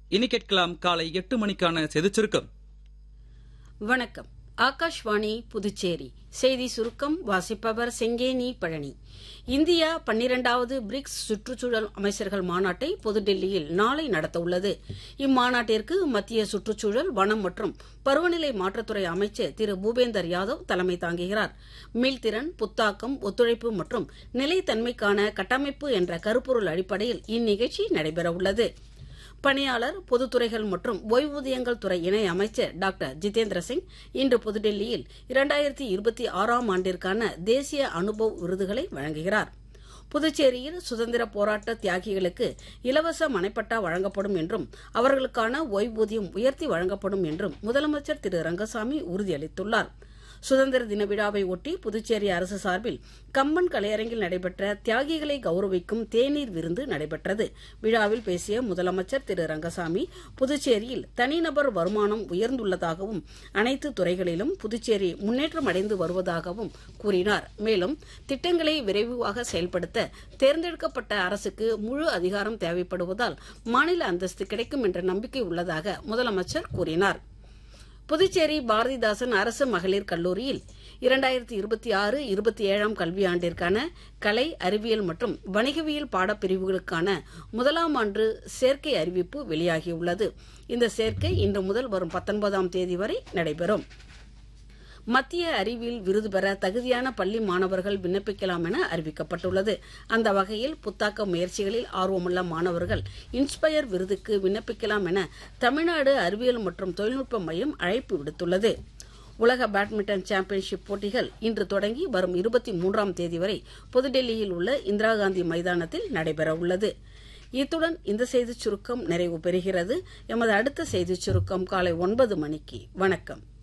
இனி கேட்கலாம் காலை எட்டு மணிக்கான செய்திச் சுருக்கம் வணக்கம் ஆகாஷ்வாணி புதுச்சேரி செய்தி சுருக்கம் வாசிப்பவர் செங்கேனி பழனி இந்தியா பன்னிரண்டாவது பிரிக்ஸ் சுற்றுச்சூழல் அமைச்சர்கள் மாநாட்டை புதுடெல்லியில் நாளை நடத்தவுள்ளது இம்மாநாட்டிற்கு மத்திய சுற்றுச்சூழல் வனம் மற்றும் பருவநிலை மாற்றத்துறை அமைச்சர் திரு பூபேந்தர் யாதவ் தலைமை தாங்குகிறார் மீள்திறன் புத்தாக்கம் ஒத்துழைப்பு மற்றும் நிலைத்தன்மைக்கான கட்டமைப்பு என்ற கருப்பொருள் அடிப்படையில் இந்நிகழ்ச்சி நடைபெறவுள்ளது பணியாளர் பொதுத்துறைகள் மற்றும் ஓய்வூதியங்கள் துறை இணை அமைச்சர் டாக்டர் ஜிதேந்திர சிங் இன்று புதுடெல்லியில் இரண்டாயிரத்தி இருபத்தி ஆறாம் ஆண்டிற்கான தேசிய அனுபவ் விருதுகளை வழங்குகிறார் புதுச்சேரியில் சுதந்திர போராட்ட தியாகிகளுக்கு இலவச மனைப்பட்டா வழங்கப்படும் என்றும் அவர்களுக்கான ஓய்வூதியம் உயர்த்தி வழங்கப்படும் என்றும் முதலமைச்சர் திரு ரங்கசாமி உறுதியளித்துள்ளார் சுதந்திர தின விழாவை ஒட்டி புதுச்சேரி அரசு சார்பில் கம்பன் கலையரங்கில் நடைபெற்ற தியாகிகளை கௌரவிக்கும் தேநீர் விருந்து நடைபெற்றது விழாவில் பேசிய முதலமைச்சர் திரு ரங்கசாமி புதுச்சேரியில் தனிநபர் வருமானம் உயர்ந்துள்ளதாகவும் அனைத்து துறைகளிலும் புதுச்சேரி முன்னேற்றம் அடைந்து வருவதாகவும் கூறினார் மேலும் திட்டங்களை விரைவாக செயல்படுத்த தேர்ந்தெடுக்கப்பட்ட அரசுக்கு முழு அதிகாரம் தேவைப்படுவதால் மாநில அந்தஸ்து கிடைக்கும் என்ற நம்பிக்கை உள்ளதாக முதலமைச்சர் கூறினார் புதுச்சேரி பாரதிதாசன் அரசு மகளிர் கல்லூரியில் இரண்டாயிரத்தி இருபத்தி ஆறு இருபத்தி ஏழாம் கல்வியாண்டிற்கான கலை அறிவியல் மற்றும் வணிகவியல் பாடப்பிரிவுகளுக்கான முதலாம் ஆண்டு சேர்க்கை அறிவிப்பு வெளியாகியுள்ளது இந்த சேர்க்கை இன்று முதல் வரும் பத்தொன்பதாம் தேதி வரை நடைபெறும் மத்திய அறிவியல் விருது பெற தகுதியான பள்ளி மாணவர்கள் விண்ணப்பிக்கலாம் என அறிவிக்கப்பட்டுள்ளது அந்த வகையில் புத்தாக்க முயற்சிகளில் ஆர்வமுள்ள மாணவர்கள் இன்ஸ்பயர் விருதுக்கு விண்ணப்பிக்கலாம் என தமிழ்நாடு அறிவியல் மற்றும் தொழில்நுட்ப மையம் அழைப்பு விடுத்துள்ளது உலக பேட்மிண்டன் சாம்பியன்ஷிப் போட்டிகள் இன்று தொடங்கி வரும் இருபத்தி மூன்றாம் தேதி வரை புதுடெல்லியில் உள்ள இந்திரா காந்தி மைதானத்தில் நடைபெறவுள்ளது இத்துடன் இந்த செய்திச் சுருக்கம் நிறைவு பெறுகிறது எமது அடுத்த செய்திச் சுருக்கம் காலை ஒன்பது மணிக்கு வணக்கம்